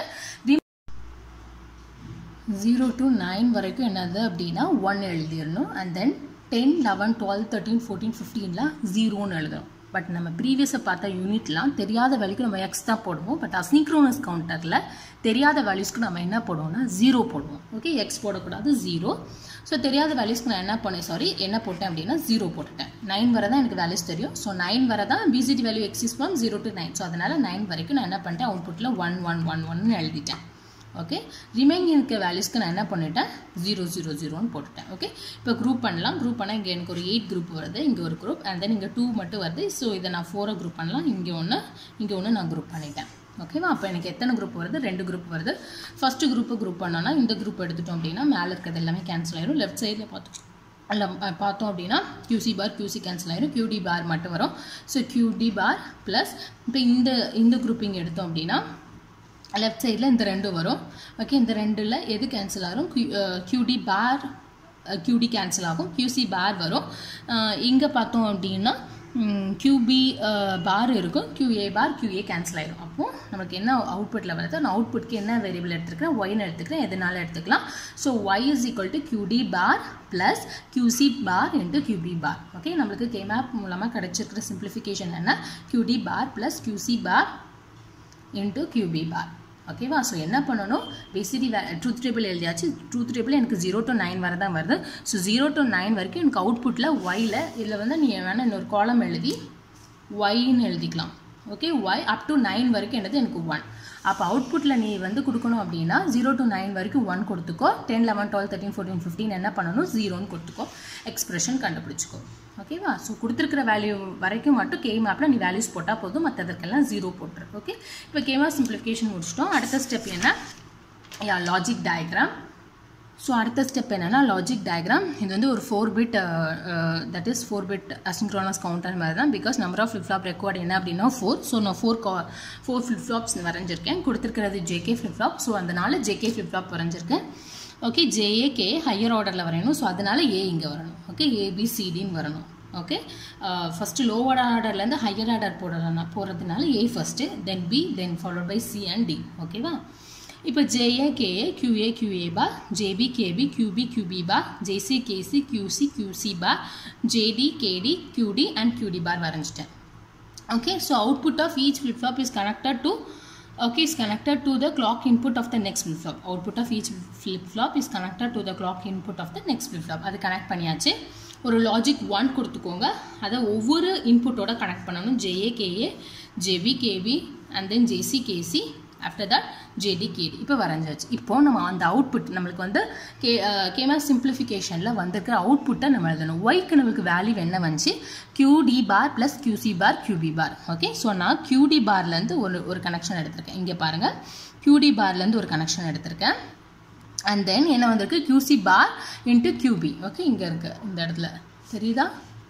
Speaker 1: ஜீரோ டு நைன் வரைக்கும் என்னது அப்படின்னா ஒன் எழுதிடணும் and then ten eleven twelve thirteen fourteen ஃபிஃப்டீனில் ஜீரோன்னு எழுதணும் பட் நம்ம ப்ரீவியஸை பார்த்த யூனிட்லாம் தெரியாத வேல்யூக்கு நம்ம எக்ஸ் தான் போடுவோம் பட் அஸ்னிக்ரோனஸ் கவுண்டரில் தெரியாத வேல்யூஸ்க்கு நம்ம என்ன போடுவோம்னா ஜீரோ போடுவோம் ஓகே எக்ஸ் போடக்கூடாது ஜீரோ ஸோ தெரியாத வேல்யூஸ்க்கு நான் என்ன பண்ணேன் சாரி என்ன போட்டேன் அப்படின்னா ஜீரோ போட்டுட்டேன் நைன் வரை தான் எனக்கு வேல்யூஸ் தெரியும் ஸோ நைன் வரை தான் BCD value exists from zero to nine so அதனால் நைன் வரைக்கும் நான் என்ன பண்ணிட்டேன் அவுட்புட்டில் ஒன் ஒன் ஒன் ஒன்னு எழுதிட்டேன் ஓகே ரிமைனிங் இருக்க வேல்யூஸ்க்கு நான் என்ன பண்ணிட்டேன் ஜீரோ ஜீரோ ஜீரோன்னு போட்டுட்டேன் ஓகே இப்போ குரூப் பண்ணலாம் குரூப் பண்ணால் இங்கே எனக்கு ஒரு எயிட் குரூப் வருது இங்கே ஒரு குரூப் அண்ட் தென் இங்கே டூ மட்டும் வருது ஸோ இதை நான் ஃபோரை குரூப் பண்ணலாம் இங்கே ஒன்று இங்கே ஒன்று நான் குரூப் பண்ணிட்டேன் ஓகேவா அப்போ எனக்கு எத்தனை குரூப் வருது ரெண்டு குரூப் வருது ஃபஸ்ட்டு குரூப்பை குரூப் பண்ணோன்னா இந்த குரூப் எடுத்துட்டோம் அப்படின்னா மேலே இருக்கிறது எல்லாமே கேன்சல் ஆயிரும் லெஃப்ட் சைடில் பார்த்தோம் அல்ல பார்த்தோம் அப்படின்னா QC பார் QC கேன்சல் ஆயிரும் QD பார் மட்டும் வரும் ஸோ QD பார் ப்ளஸ் இப்போ இந்த இந்த குரூப்பிங் எடுத்தோம் அப்படின்னா லெஃப்ட் சைடில் இந்த ரெண்டும் வரும் ஓகே இந்த ரெண்டில் எது கேன்சல் ஆகும் கியூடி பார் கியூடி கேன்சல் ஆகும் கியூசி பார் வரும் இங்கே பார்த்தோம் அப்படின்னா கியூபி பார் இருக்கும் கியூஏ பார் கியூஏ கேன்சல் ஆயிடும் அப்போது நமக்கு என்ன அவுட்புட்டில் வருது அந்த அவுட்புட்க்கு என்ன வேரியபிள் எடுத்துக்கிறேன் ஒய்னு எடுத்துக்கிறேன் எதனால எடுத்துக்கலாம் so Y is equal to QD bar plus QC bar into QB bar okay நம்மளுக்கு கேமேப் மூலமாக கிடைச்சிருக்கிற சிம்பிளிஃபிகேஷன் என்ன QD bar plus QC bar into QB bar ஓகேவா ஸோ என்ன பண்ணணும் பேசிடி வே ட்ரூத் டேபிள் எழுதியாச்சு ட்ரூத் டேபிள் எனக்கு ஜீரோ டு நைன் வரை தான் வருது ஸோ ஜீரோ டு நைன் வரைக்கும் எனக்கு அவுட்புட்டில் ஒயில் இதில் வந்து நீ வேணால் இன்னொரு காலம் எழுதி ஒய்ன்னு எழுதிக்கலாம் okay Y up to nine வரைக்கும் என்னது எனக்கு ஒன் அப்போ அவுட்புட்டில் நீ வந்து கொடுக்கணும் அப்படின்னா ஜீரோ டு நைன் வரைக்கும் ஒன் கொடுத்துக்கோ ten eleven twelve thirteen fourteen fifteen என்ன பண்ணணும் ஜீரோன்னு கொடுத்துக்கோ எக்ஸ்பிரஷன் கண்டுபிடிச்சிக்கோ ஓகேவா ஸோ கொடுத்துருக்கிற வேல்யூ வரைக்கும் மட்டும் கே மேப்பில் நீ வேல்யூஸ் போட்டால் போதும் மற்றதற்கெல்லாம் ஜீரோ போட்டுரு ஓகே இப்போ கே மேப் சிம்பிளிஃபிகேஷன் முடிச்சிட்டோம் அடுத்த ஸ்டெப் என்ன யா லாஜிக் டயக்ராம் ஸோ அடுத்த ஸ்டெப் என்னென்னா லாஜிக் டயக்ராம் இது வந்து ஒரு four bit that is four bit asynchronous counter மாதிரி தான் because number of flip flop required என்ன அப்படின்னா ஃபோர் ஸோ நான் ஃபோர் கா ஃபோர் ஃப்ளிப் ஃப்ளாப்ஸ் வரைஞ்சிருக்கேன் கொடுத்துருக்கிறது ஜேகே ஃப்ளிப் ஃப்ளாப் ஸோ அதனால ஜேகே ஃப்ளிப் ஃப்ளாப் வரைஞ்சிருக்கேன் ஓகே ஜேஏகே ஹையர் ஆர்டரில் வரையணும் ஸோ அதனால ஏ இங்கே வரணும் ஓகே ஏபிசிடின்னு வரணும் ஓகே ஃபஸ்ட்டு லோவர் ஆர்டர்லேருந்து ஹையர் ஆர்டர் போடுறதுனா போடுறதுனால A first then B then followed by C and D ஓகேவா இப்போ JA KA QA QA bar JB KB QB QB bar JC KC QC QC bar JD KD QD and QD bar வரைஞ்சிட்டேன் okay so output of each flip flop is connected to okay is connected to the clock input of the next flip flop output of each flip flop is connected to the clock input of the next flip flop அது connect பண்ணியாச்சு ஒரு logic one கொடுத்துக்கோங்க அதை ஒவ்வொரு இன்புட்டோட connect பண்ணணும் JA KA JB KB and then JC KC after that JD KD இப்போ வரைஞ்சாச்சு இப்போ நம்ம அந்த அவுட்புட் நம்மளுக்கு வந்து கே கேமா சிம்பிளிஃபிகேஷனில் வந்திருக்கிற அவுட்புட்டை நம்ம எழுதணும் ஒய்க்கு நம்மளுக்கு வேல்யூ என்ன வந்துச்சு QD bar plus QC bar QB bar okay so நான் கியூடி பார்லேருந்து ஒரு ஒரு கனெக்ஷன் எடுத்திருக்கேன் இங்கே பாருங்கள் கியூடி பார்லேருந்து ஒரு கனெக்ஷன் எடுத்திருக்கேன் அண்ட் தென் என்ன வந்திருக்கு QC bar into QB okay இங்கே இருக்குது இந்த இடத்துல தெரியுதா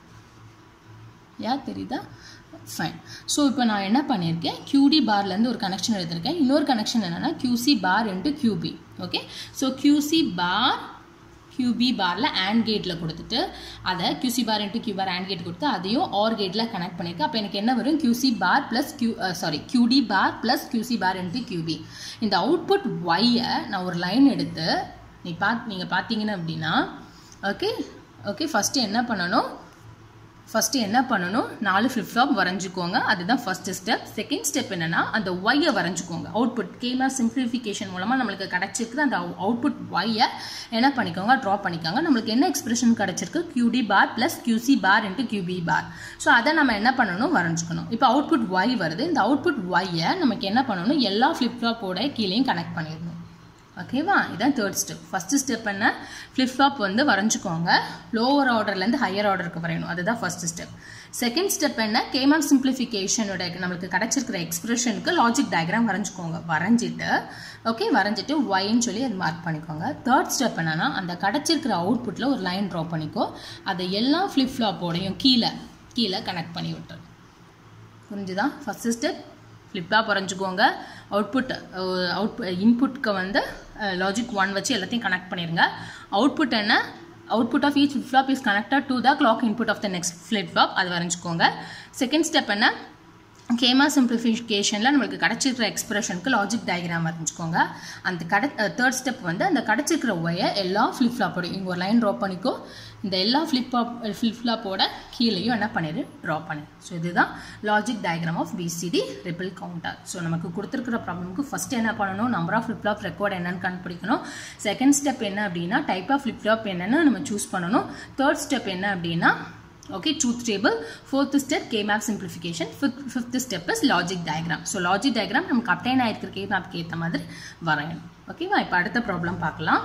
Speaker 1: யா தெரியுதா ஃபைன் ஸோ இப்போ நான் என்ன பண்ணியிருக்கேன் கியூடி பார்லேருந்து ஒரு கனெக்ஷன் எடுத்திருக்கேன் இன்னொரு கனெக்ஷன் என்னென்னா QC bar into QB okay so QC bar QB பாரில் ஆண்ட் கேட்டில் கொடுத்துட்டு அதை QC bar into Q bar AND gate கொடுத்து அதையும் ஆர் கேட்டில் கனெக்ட் பண்ணியிருக்கேன் அப்போ எனக்கு என்ன வரும் QC bar plus Q sorry QD bar plus QC bar into QB இந்த அவுட்புட் ஒய்யை நான் ஒரு லைன் எடுத்து நீ பாத் நீங்கள் பார்த்தீங்கன்னா அப்படின்னா ஓகே ஓகே ஃபஸ்ட்டு என்ன பண்ணணும் ஃபஸ்ட்டு என்ன பண்ணணும் நாலு ஃப்ளிப் ஃப்ளாப் வரைஞ்சிக்கோங்க அதுதான் ஃபஸ்ட்டு ஸ்டெப் செகண்ட் ஸ்டெப் என்னென்னா அந்த ஒய்யை வரைஞ்சிக்கோங்க அவுட்புட் கேமா சிம்பிளிஃபிகேஷன் மூலமாக நம்மளுக்கு கிடச்சிருக்குது அந்த அவுட்புட் ஒய்யை என்ன பண்ணிக்கோங்க ட்ரா பண்ணிக்கோங்க நம்மளுக்கு என்ன எக்ஸ்பிரஷன் கிடச்சிருக்கு QD bar plus QC bar into QB bar so அதை நம்ம என்ன பண்ணணும் வரைஞ்சிக்கணும் இப்போ அவுட்புட் ஒய் வருது இந்த அவுட்புட் ஒய்யை நமக்கு என்ன பண்ணணும் எல்லா ஃப்ளிப் ஃப்ளாப்போட கீழேயும் கனெக்ட் பண்ணிடணும் ஓகேவா இதான் தேர்ட் ஸ்டெப் ஃபஸ்ட்டு ஸ்டெப் என்ன ஃப்ளிப் ஃப்ளாப் வந்து வரைஞ்சிக்கோங்க லோவர் ஆர்டர்லேருந்து ஹையர் ஆர்டருக்கு வரையணும் அதுதான் ஃபஸ்ட்டு ஸ்டெப் செகண்ட் ஸ்டெப் என்ன கேமாம் சிம்பிளிஃபிகேஷனோட நம்மளுக்கு கிடச்சிருக்கிற எக்ஸ்பிரஷனுக்கு லாஜிக் டயக்ராம் வரைஞ்சிக்கோங்க வரைஞ்சிட்டு ஓகே வரைஞ்சிட்டு ஒய்ன்னு சொல்லி அது மார்க் பண்ணிக்கோங்க தேர்ட் ஸ்டெப் என்னன்னா அந்த கிடச்சிருக்கிற அவுட்புட்டில் ஒரு லைன் ட்ரா பண்ணிக்கோ அதை எல்லா ஃப்ளிப் ஃப்ளாப்போடையும் கீழே கீழே கனெக்ட் பண்ணி விட்டுரு புரிஞ்சுதா ஃபஸ்ட்டு ஸ்டெப் ஃப்ளிப்லாப் வரைஞ்சிக்கோங்க அவுட்புட் அவுட் இன்புட்க்கு வந்து லாஜிக் ஒன் வச்சு எல்லாத்தையும் கனெக்ட் பண்ணிடுங்க அவுட்புட் என்ன output of each flip flop is connected to the clock input of the next flip flop அது வரைஞ்சிக்கோங்க செகண்ட் ஸ்டெப் என்ன கேமா சிம்பிளிஃபிகேஷனில் நம்மளுக்கு கிடச்சிருக்கிற எக்ஸ்பிரஷனுக்கு லாஜிக் டயக்ராம் வரைஞ்சிக்கோங்க அந்த கடை தேர்ட் ஸ்டெப் வந்து அந்த கிடச்சிருக்கிற ஒயை எல்லா ஃப்ளிப் ஃப்ளாப்போட இங்கே ஒரு லைன் ட்ரா பண்ணிக்கோ இந்த எல்லா ஃப்ளிப் ஃப்ளாப் ஃப்ளிப் ஃப்ளாப்போட கீழேயும் என்ன பண்ணிடு ட்ரா பண்ணு ஸோ இதுதான் logic diagram of BCD ripple counter so நமக்கு கொடுத்துருக்கிற ப்ராப்ளமுக்கு ஃபஸ்ட் என்ன பண்ணணும் number of flip flop required என்னன்னு கண்டுபிடிக்கணும் செகண்ட் ஸ்டெப் என்ன அப்படின்னா டைப் ஆஃப் ஃப்ளிப் ஃப்ளாப் என்னன்னு நம்ம சூஸ் பண்ணணும் தேர்ட் ஸ்டெப் என்ன அப்படின்னா okay truth table fourth step k map simplification fifth, fifth step is logic diagram so logic diagram நமக்கு அப்டைன் ஆயிருக்கிற k map ஏற்ற மாதிரி வரையணும் ஓகேவா இப்போ அடுத்த ப்ராப்ளம் பார்க்கலாம்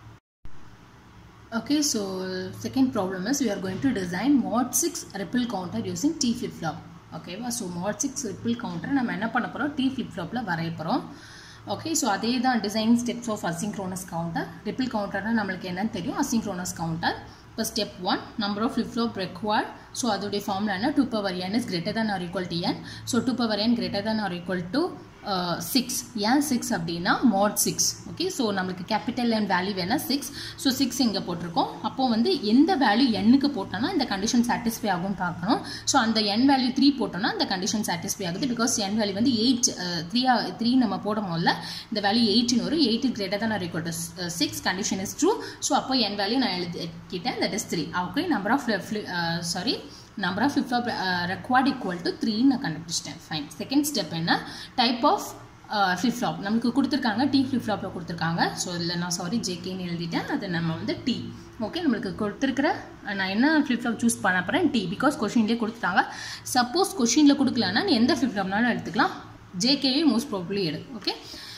Speaker 1: okay so second problem is we are going to design mod 6 ripple counter using t flip flop ஓகேவா ஸோ mod 6 ripple counter நம்ம என்ன பண்ண போகிறோம் t flip flopல வரைய போகிறோம் ஓகே ஸோ அதே தான் design steps of asynchronous counter ripple கவுண்டர்னா நம்மளுக்கு என்னன்னு தெரியும் அசிங்க்ரோனஸ் கவுண்டர் இப்போ step one number of flip flop required so அதோடைய ஃபார்முலா என்ன two power N is greater than or equal to N so two power N greater than or equal to six ஏன் six அப்படின்னா mod six okay so நம்மளுக்கு capital N value வேணால் six so six இங்கே போட்டிருக்கோம் அப்போது வந்து எந்த value எண்ணுக்கு போட்டோன்னா இந்த கண்டிஷன் சாட்டிஸ்ஃபை ஆகும்னு பார்க்கணும் ஸோ அந்த என் வேல்யூ த்ரீ போட்டோம்னா அந்த கண்டிஷன் சாட்டிஸ்ஃபை ஆகுது பிகாஸ் என் வேல்யூ வந்து எயிட் த்ரீ த்ரீ நம்ம போடும் போதுல இந்த வேல்யூ எயிட்டின் வரும் eight greater than equal to six condition is true so அப்போ என் வேல்யூ நான் எழுதிக்கிட்டேன் that is three okay number of sorry number of flip flop required equal to three நான் கண்டுபிடிச்சிட்டேன் ஃபைன் செகண்ட் ஸ்டெப் என்ன type of flip flop நமக்கு கொடுத்துருக்காங்க D flip ஃப்ளாப்பில் கொடுத்துருக்காங்க so இதில் நான் சாரி ஜேகேன்னு எழுதிட்டேன் அது நம்ம வந்து டி ஓகே நம்மளுக்கு கொடுத்துருக்கிற நான் என்ன ஃபிளிப் ஃப்ளாப் சூஸ் பண்ண போகிறேன் டி பிகாஸ் கொஷின்லேயே கொடுத்துட்டாங்க சப்போஸ் கொஷினில் கொடுக்கலன்னா நீ எந்த ஃபிளிப் ஃப்ளாப்னாலும் எடுத்துக்கலாம் ஜேகேவே மோஸ்ட் ப்ராப்ளி எடு okay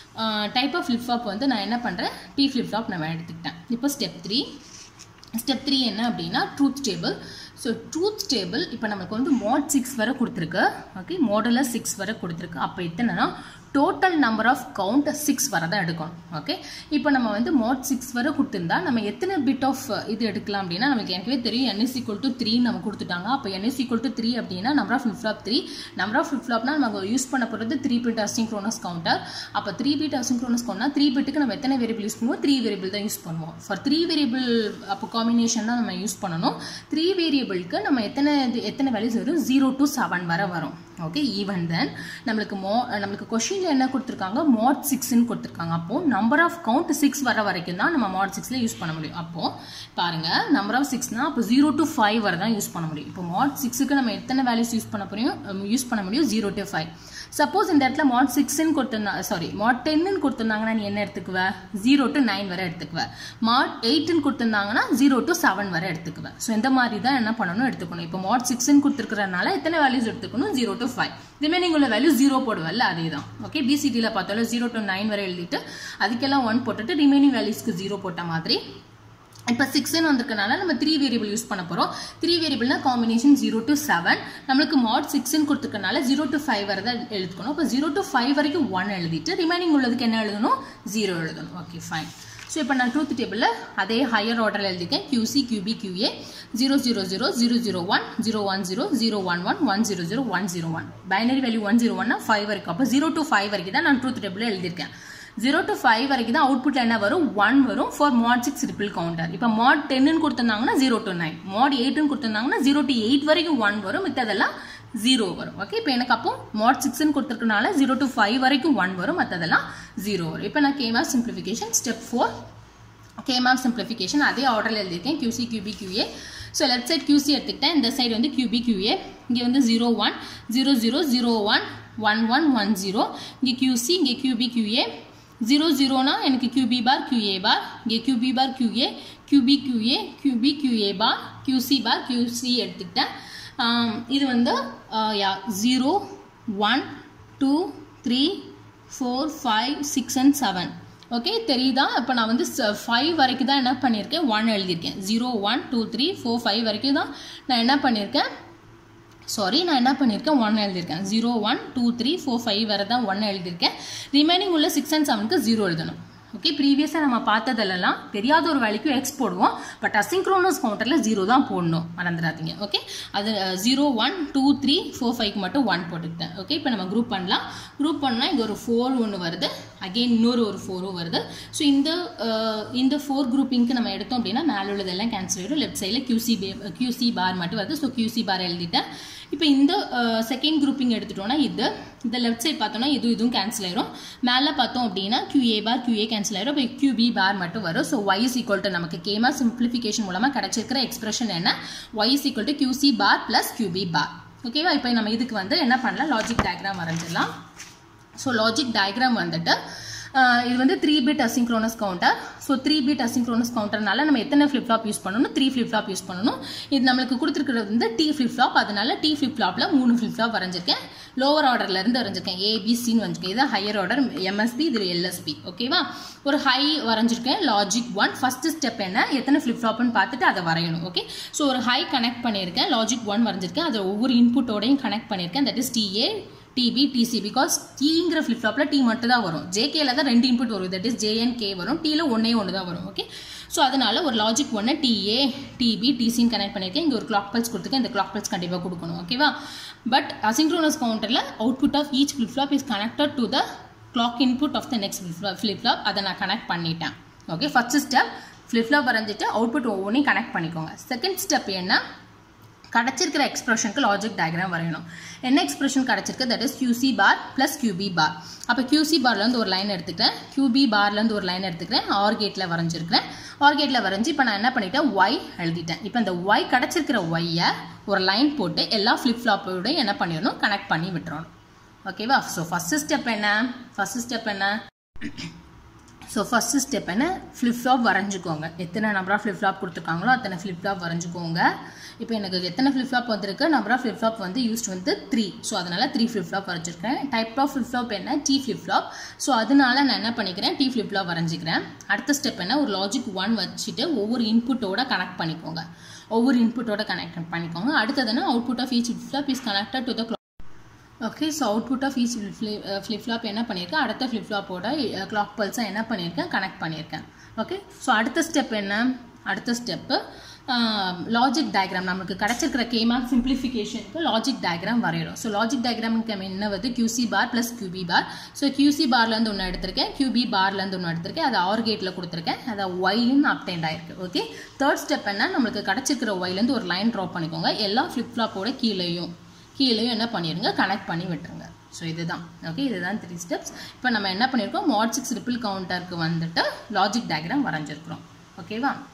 Speaker 1: type of flip flop வந்து நான் என்ன பண்ணுறேன் டி ஃபிளிப் ஃப்ளாப் நான் எடுத்துக்கிட்டேன் இப்போ ஸ்டெப் த்ரீ ஸ்டெப் த்ரீ என்ன அப்படின்னா truth table so truth table இப்போ நமக்கு வந்து மாட் சிக்ஸ் வரை கொடுத்துருக்கு ஓகே மாடலில் சிக்ஸ் வரை கொடுத்துருக்கு அப்போ எத்தனைனா total number of count six வரை தான் எடுக்கணும் ஓகே இப்போ நம்ம வந்து மாட் சிக்ஸ் வரை கொடுத்துருந்தா நம்ம எத்தனை பிட் ஆஃப் இது எடுக்கலாம் அப்படின்னா நமக்கு எனக்கே தெரியும் என்எஸ் ஈக்குவல் டு த்ரீ நம்ம கொடுத்துட்டாங்க அப்போ என்எஸ் ஈக்குவல் டு த்ரீ அப்படின்னா number of flip flop three number of flip flop நம்ம யூஸ் பண்ண போகிறது த்ரீ பிட் அசிங்க்ரோனஸ் கவுண்டர் அப்போ three bit asynchronous counter three பிட்டுக்கு நம்ம எத்தனை வேரியபிள் யூஸ் பண்ணுவோம் த்ரீ வேரியபிள் தான் யூஸ் பண்ணுவோம் ஃபார் த்ரீ வேரியபிள் அப்போ காம்பினேஷன் தான் நம்ம யூஸ் பண்ணணும் த்ரீ வேரியபிளுக்கு நம்ம எத்தனை இது எத்தனை வேல்யூஸ் வரும் ஜீரோ டு செவன் வரை வரும் ஓகே ஈவன் தென் நம்மளுக்கு மோ நம்மளுக்கு கொஷினில் என்ன கொடுத்துருக்காங்க மாட் சிக்ஸ்ன்னு கொடுத்துருக்காங்க அப்போது நம்பர் ஆஃப் கவுண்ட் சிக்ஸ் வர வரைக்கும் தான் நம்ம மாட் சிக்ஸில் யூஸ் பண்ண முடியும் அப்போது பாருங்கள் நம்பர் ஆஃப் சிக்ஸ்னால் அப்போ ஜீரோ டு ஃபைவ் வரை தான் யூஸ் பண்ண முடியும் இப்போ மாட் சிக்ஸுக்கு நம்ம எத்தனை வேல்யூஸ் யூஸ் பண்ண முடியும் யூஸ் பண்ண முடியும் ஜீரோ டு ஃபைவ் சப்போஸ் இந்த இடத்துல மாட் சிக்ஸ்ன்னு கொடுத்துருந்தா சாரி மாட் டென்னு கொடுத்துருந்தாங்கன்னா நீ என்ன எடுத்துக்குவ ஜீரோ டு நைன் வரை எடுத்துக்குவ மாட் எயிட்டுன்னு கொடுத்துருந்தாங்கன்னா ஜீரோ டு செவன் வரை எடுத்துக்குவேன் ஸோ இந்த மாதிரி தான் என்ன பண்ணணும் எடுத்துக்கணும் இப்போ மாட் சிக்ஸ்ன்னு கொடுத்துருக்கறனால எத்தனை வேல்யூஸ் எடுத்துக்கணும் ஜீரோ டு ஃபைவ் ரிமைனிங் உள்ள வேல்யூ ஜீரோ போடுவல்ல அதே தான் ஓகே பிசிடியில் பார்த்தாலும் ஜீரோ டு நைன் வரை எழுதிட்டு அதுக்கெல்லாம் ஒன் போட்டுட்டு ரிமைனிங் வேல்யூஸ்க்கு ஜீரோ போட்ட மாதிரி இப்போ சிக்ஸ்னு வந்திருக்கனால நம்ம த்ரீ வேரியபிள் யூஸ் பண்ண போகிறோம் த்ரீ வேரியபிள்னா காம்பினேஷன் ஜீரோ டு செவன் நம்மளுக்கு மாட் சிக்ஸ்னு கொடுத்துருக்கனால ஜீரோ டு ஃபைவ் வரை தான் எழுதுக்கணும் இப்போ ஜீரோ டு ஃபைவ் வரைக்கும் ஒன் எழுதிட்டு ரிமைனிங் உள்ளதுக்கு என்ன எழுதணும் ஜீரோ எழுதணும் ஓகே ஃபைன் ஸோ இப்போ நான் ட்ரூத் டேபிளில் அதே ஹையர் ஆர்டரில் எழுதிக்கேன் QC QB QA zero zero zero zero zero one zero one zero zero one one one zero zero one zero one binary value one zero ஒன்னா five வரைக்கும் அப்போ zero to five வரைக்கும் தான் நான் ட்ரூத் டேபிளில் எழுதியிருக்கேன் ஜீரோ டு ஃபைவ் வரைக்கும் தான் அவுட்புட்டில் என்ன வரும் ஒன் வரும் for mod six ripple counter இப்போ மாட் டென்னு கொடுத்துருந்தாங்கன்னா ஜீரோ டு நைன் மாட் எயிட்டுன்னு கொடுத்துருந்தாங்கன்னா ஜீரோ டு எயிட் வரைக்கும் ஒன் வரும் மித்ததெல்லாம் ஜீரோ வரும் ஓகே இப்போ எனக்கு அப்போ மாட் சிக்ஸ்னு கொடுத்துருக்கனால ஜீரோ டு ஃபைவ் வரைக்கும் ஒன் வரும் மற்றதெல்லாம் ஜீரோ வரும் இப்போ நான் K map simplification step four K map simplification அதே ஆர்டரில் எழுதியிருக்கேன் QC QB QA so left side QC எடுத்துக்கிட்டேன் இந்த சைடு வந்து கியூபி கியூஏ இங்கே வந்து zero one zero zero zero one one one one zero இங்கே கியூசி இங்கே கியூபி கியூஏ ஜீரோ ஜீரோனா எனக்கு கியூபி பார் கியூஏ பார் இங்கே QB bar QA QB QA QB QA பார் கியூசி பார் கியூசி எடுத்துக்கிட்டேன் இது வந்து யா zero one two three four five six and seven okay தெரியுதா இப்போ நான் வந்து ஃபைவ் வரைக்கும் தான் என்ன பண்ணியிருக்கேன் ஒன் எழுதியிருக்கேன் zero one two three four five வரைக்கும் தான் நான் என்ன பண்ணியிருக்கேன் சாரி நான் என்ன பண்ணியிருக்கேன் ஒன் எழுதியிருக்கேன் zero one two three four five வரை தான் ஒன் எழுதியிருக்கேன் ரிமைனிங் உள்ள சிக்ஸ் அண்ட் செவனுக்கு ஜீரோ எழுதணும் ஓகே ப்ரீவியஸாக நம்ம பார்த்ததுலலாம் தெரியாத ஒரு வேலைக்கு எக்ஸ் போடுவோம் பட் அசிங்க்ரோனஸ் கவுண்டரில் ஜீரோ தான் போடணும் மறந்துடாதீங்க ஓகே அது zero one two three four ஃபைவ்க்கு மட்டும் ஒன் போட்டுக்கிட்டேன் ஓகே இப்போ நம்ம குரூப் பண்ணலாம் குரூப் பண்ணால் இங்கே ஒரு ஃபோர் ஒன்று வருது அகெயின் இன்னொரு ஒரு ஃபோரும் வருது ஸோ இந்த இந்த ஃபோர் குரூப்பிங்க்கு நம்ம எடுத்தோம் அப்படின்னா மேலே உள்ளதெல்லாம் கேன்சல் ஆகிடும் லெஃப்ட் சைடில் கியூசி பே கியூசி பார் மட்டும் வருது ஸோ கியூசி பார் எழுதிட்டேன் இப்போ இந்த செகண்ட் குரூப்பிங் எடுத்துட்டோம்னா இது இந்த லெஃப்ட் சைட் பார்த்தோம்னா இது இதுவும் கேன்சல் ஆயிரும் மேலே பார்த்தோம் அப்படின்னா கியூஏ பார் கியூஏ கேன்சல் ஆயிரும் இப்போ கியூபி பார் மட்டும் வரும் so Y is equal to நமக்கு கேமா சிம்பிளிஃபிகேஷன் மூலமாக கிடைச்சிருக்கிற எக்ஸ்பிரஷன் என்ன y is equal to QC bar plus QB bar ஓகேவா இப்போ நம்ம இதுக்கு வந்து என்ன பண்ணலாம் லாஜிக் டயக்ராம் வரைஞ்சிடலாம் ஸோ லாஜிக் டயக்ராம் வந்துட்டு இது வந்து three bit asynchronous counter so three bit asynchronous கவுண்டர்னால நம்ம எத்தனை ஃப்ளிப் ஃப்ளாப் யூஸ் பண்ணணும் த்ரீ ஃப்ளிப் ஃப்ளாப் யூஸ் பண்ணணும் இது நம்மளுக்கு கொடுத்துருக்கிறது வந்து டி ஃப்ளிப் ஃப்ளாப் அதனால டி ஃப்ளிப் ஃப்ளாப்பில் மூணு ஃப்ளிப் ஃப்ளாப் வரைஞ்சிருக்கேன் லோவர் ஆர்டர்ல இருந்து வரைஞ்சிருக்கேன் ஏபிசின்னு வரைஞ்சிருக்கேன் இது ஹையர் ஆர்டர் எம்எஸ்பி இது எல்எஸ்பி ஓகேவா ஒரு ஹை வரைஞ்சிருக்கேன் லாஜிக் ஒன் ஃபர்ஸ்ட் ஸ்டெப் என்ன எத்தனை ஃப்ளிப் ஃப்ளாப்னு பார்த்துட்டு அதை வரையணும் ஓகே ஸோ ஒரு ஹை கனெக்ட் பண்ணியிருக்கேன் லாஜிக் ஒன் வரைஞ்சிருக்கேன் அதை ஒவ்வொரு இன்புட்டோடையும் கனெக்ட் பண்ணியிருக்கேன் that is TA TB TC because டீங்கிற ஃப்ளிப் ஃப்ளாப்பில் டி மட்டும் தான் வரும் ஜேகேல தான் ரெண்டு இன்புட் வரும் தட் இஸ் ஜேஎன் கே வரும் டீல ஒன்னே ஒன்று தான் வரும் ஓகே ஸோ அதனால ஒரு லாஜிக் ஒன்று டிஏ டிபி டிசின்னு கனெக்ட் பண்ணியிருக்கேன் இங்கே ஒரு கிளாக் பல்ஸ் கொடுத்துருக்கேன் இந்த கிளாக் பல்ஸ் கண்டிப்பாக கொடுக்கணும் ஓகேவா பட் அசிங்க்ரோனஸ் கவுண்டரில் output of each flip flop is connected to the clock input of the next flip flop அதை நான் கனெக்ட் பண்ணிட்டேன் okay first step flip flop வரைஞ்சிட்டு அவுட்புட் ஒவ்வொன்றையும் கனெக்ட் பண்ணிக்கோங்க செகண்ட் ஸ்டெப் என்ன கிடச்சிருக்கிற எக்ஸ்பிரஷனுக்கு லாஜிக் டயக்ராம் வரையணும் என்ன எக்ஸ்பிரஷன் கிடச்சிருக்கு that is QC bar plus QB bar அப்போ QC பார்லேருந்து ஒரு லைன் எடுத்துக்கிறேன் QB பார்லேருந்து ஒரு லைன் எடுத்துக்கிறேன் ஆர் கேட்டில் வரைஞ்சிருக்கிறேன் ஆர் கேட்டில் வரைஞ்சி இப்போ நான் என்ன பண்ணிட்டேன் ஒய் எழுதிட்டேன் இப்போ இந்த ஒய் கிடச்சிருக்கிற ஒய்யை ஒரு லைன் போட்டு எல்லா ஃப்ளிப் ஃப்ளாப்போடையும் என்ன பண்ணிடணும் கனெக்ட் பண்ணி விட்டுறணும் ஓகேவா ஸோ ஃபஸ்ட்டு ஸ்டெப் என்ன ஃபஸ்ட்டு ஸ்டெப் என்ன ஸோ ஃபஸ்ட்டு ஸ்டெப் என்ன ஃப்ளிப் ஃப்ளாப் வரைஞ்சிக்கோங்க எத்தனை நம்பர் ஆஃப் ஃப்ளிப் ஃப்ளாப் கொடுத்துருக்காங்களோ அத்தனை ஃப்ளிப் ஃப்ளாப் வரைஞ்சிக்கோங்க இப்போ எனக்கு எத்தனை ஃப்ளிப் ஃப்ளாப் வந்திருக்கு நம்பர் ஆஃப் ஃப்ளிப் ஃப்ளாப் வந்து யூஸ்ட் வந்து த்ரீ ஸோ அதனால் த்ரீ ஃப்ளிப் ஃப்ளாப் வரைஞ்சிருக்கேன் டைப் ஆஃப் ஃப்ளிப் ஃப்ளாப் என்ன டி ஃப்ளிப் ஃப்ளாப் ஸோ அதனால நான் என்ன பண்ணிக்கிறேன் டி ஃப்ளிப் ஃப்ளாப் வரைஞ்சிக்கிறேன் அடுத்த ஸ்டெப் என்ன ஒரு லாஜிக் ஒன் வச்சுட்டு ஒவ்வொரு இன்புட்டோட கனெக்ட் பண்ணிக்கோங்க ஒவ்வொரு இன்புட்டோட கனெக்ட் பண்ணிக்கோங்க அடுத்ததுன்னா output of each flip flop is connected to the okay so output of each flip flop என்ன பண்ணியிருக்கேன் அடுத்த ஃப்ளிப் ஃப்ளாப்போட கிளாக் பல்ஸை என்ன பண்ணியிருக்கேன் கனெக்ட் பண்ணியிருக்கேன் ஓகே ஸோ அடுத்த ஸ்டெப் என்ன அடுத்த ஸ்டெப்பு லாஜிக் டயக்ராம் நமக்கு கிடச்சிருக்கிற கேமாக் சிம்பிளிஃபிகேஷனுக்கு லாஜிக் டயக்ராம் வரையணும் ஸோ லாஜிக் டயக்ராமுக்கு என்ன வந்து QC bar plus QB bar so QC பார்லேருந்து ஒன்று எடுத்திருக்கேன் QB பார்லேருந்து ஒன்று எடுத்திருக்கேன் அதை ஆர் கேட்டில் கொடுத்துருக்கேன் அதை ஒய்ன்னு அப்டெண்ட் ஆயிருக்கு ஓகே தேர்ட் ஸ்டெப் என்ன நம்மளுக்கு கிடச்சிருக்கிற ஒய்லேருந்து ஒரு லைன் ட்ரா பண்ணிக்கோங்க எல்லா ஃப்ளிப் ஃப்ளாப்போட கீழேயும் கீழேயும் என்ன பண்ணிடுங்க கனெக்ட் பண்ணி விட்டுருங்க ஸோ இதுதான் ஓகே இதுதான் த்ரீ ஸ்டெப்ஸ் இப்போ நம்ம என்ன பண்ணியிருக்கோம் மாட் சிக்ஸ் ரிப்பிள் கவுண்டருக்கு வந்துட்டு லாஜிக் டயக்ராம் வரைஞ்சிருக்கிறோம் ஓகேவா